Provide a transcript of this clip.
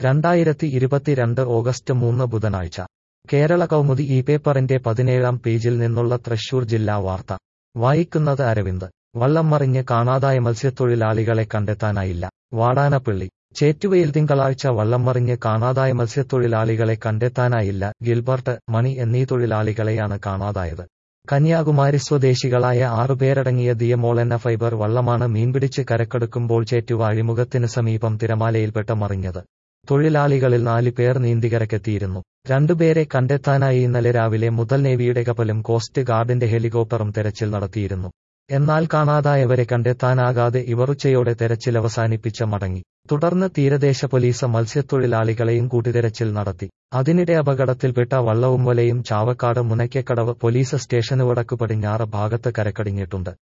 രണ്ടായിരത്തി ഇരുപത്തിരണ്ട് ഓഗസ്റ്റ് മൂന്ന് ബുധനാഴ്ച കേരള കൗമുദി ഈ പേപ്പറിന്റെ പതിനേഴാം പേജിൽ നിന്നുള്ള തൃശൂർ ജില്ലാ വാർത്ത വായിക്കുന്നത് അരവിന്ദ് വള്ളം മറിഞ്ഞ് കാണാതായ മത്സ്യത്തൊഴിലാളികളെ കണ്ടെത്താനായില്ല വാടാനപ്പള്ളി ചേറ്റുവയിൽ തിങ്കളാഴ്ച വള്ളം മറിഞ്ഞ് കാണാതായ മത്സ്യത്തൊഴിലാളികളെ കണ്ടെത്താനായില്ല ഗിൽബർട്ട് മണി എന്നീ തൊഴിലാളികളെയാണ് കാണാതായത് കന്യാകുമാരി സ്വദേശികളായ ആറുപേരടങ്ങിയ ദിയമോൾ എന്ന ഫൈബർ വള്ളമാണ് മീൻപിടിച്ച് കരക്കെടുക്കുമ്പോൾ ചേറ്റുവ അഴിമുഖത്തിന് സമീപം തിരമാലയിൽപ്പെട്ട് മറിഞ്ഞത് തൊഴിലാളികളിൽ നാല് പേർ നീന്തികരക്കെത്തിയിരുന്നു രണ്ടുപേരെ കണ്ടെത്താനായി ഇന്നലെ രാവിലെ മുതൽ നേവിയുടെ കപ്പലും കോസ്റ്റ് ഗാർഡിന്റെ ഹെലികോപ്റ്ററും തെരച്ചിൽ നടത്തിയിരുന്നു എന്നാൽ കാണാതായവരെ കണ്ടെത്താനാകാതെ ഇവർ ഉച്ചയോടെ തെരച്ചിൽ അവസാനിപ്പിച്ച മടങ്ങി തുടർന്ന് തീരദേശ പോലീസ് മത്സ്യത്തൊഴിലാളികളെയും കൂട്ടിതെരച്ചിൽ നടത്തി അതിനിടെ അപകടത്തിൽപ്പെട്ട വള്ളവും വലയും ചാവക്കാട് മുനയ്ക്കക്കടവ് പോലീസ് സ്റ്റേഷന് വടക്കു പടിഞ്ഞാറ് ഭാഗത്ത് കരക്കടിഞ്ഞിട്ടുണ്ട്